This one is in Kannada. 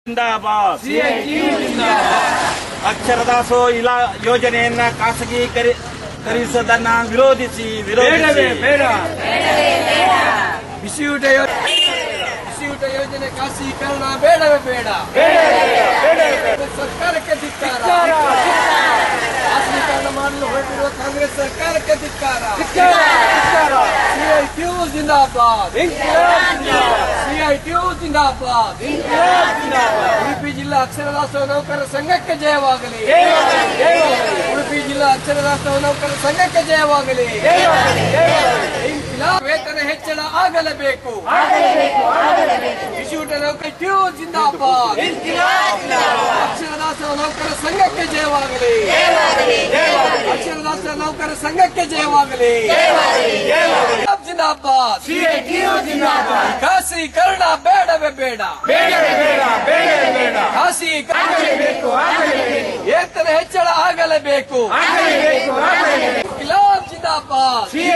ಜಿಂದಾಬಾದ್ ಅಕ್ಷರದಾಸೋ ಇಲಾ ಯೋಜನೆಯನ್ನ ಖಾಸಗೀಕರಿಸುವುದನ್ನ ವಿರೋಧಿಸಿ ಬೇಡವೇ ವಿರೋಧಿಸಿ ಬೇಡ ಬಿಸಿಯೂಟ ಯೋ- ಬಿಸಿಯೂಟ ಯೋಜನೆ ಖಾಸಗೀಕರಣ ಬೇಡವೇ ಬೇಡ ಸರ್ಕಾರಕ್ಕೆ ಧಿಕ್ಕಾರ ಖಾಸಗೀಕರಣ ಮಾಡಲು ಹೊರಟಿರುವ ಕಾಂಗ್ರೆಸ್ ಸರ್ಕಾರಕ್ಕೆ ಧಿಕ್ಕಾರ ಸಿಐಟಿಯು ಜಿಂದಾಬಾದ್ ಸಿಐಟಿಯು ಜಿಂದಾಬಾದ್ ಉಡುಪಿ ಜಿಲ್ಲಾ ಅಕ್ಷರದಾಸೋಹ ನೌಕರರ ಸಂಘಕ್ಕೆ ಜಯವಾಗಲಿ ಉಡುಪಿ ಜಿಲ್ಲಾ ಅಕ್ಷರದಾಸೋಹ ನೌಕರರ ಸಂಘಕ್ಕೆ ಜಯವಾಗಲಿ ಇಂಕಿಲಾಬ್ ವೇತನ ಹೆಚ್ಚಳ ಆಗಲೇಬೇಕು ಬಿಸಿಯೂಟ ನೌಕರ ಟ್ಯೂ ಜಿಂದಾಬಾದ್ ಅಕ್ಷರದಾಸೋಹ ನೌಕರ ಸಂಘಕ್ಕೆ ಜಯವಾಗಲಿ ಅಕ್ಷರದಾಸ ನೌಕರ ಸಂಘಕ್ಕೆ ಜಯವಾಗಲಿ ಜಿಂದಾಬಾದ್ ಖಾಸೀಕರಣ ಬೇಡವೇ ಬೇಡ ಖಾಸೀಕರಣ ವೇತನ ಹೆಚ್ಚಳ ಆಗಲೇಬೇಕು ಗಿಲಾಬ್ ಜಿಂದಾಬಾದ್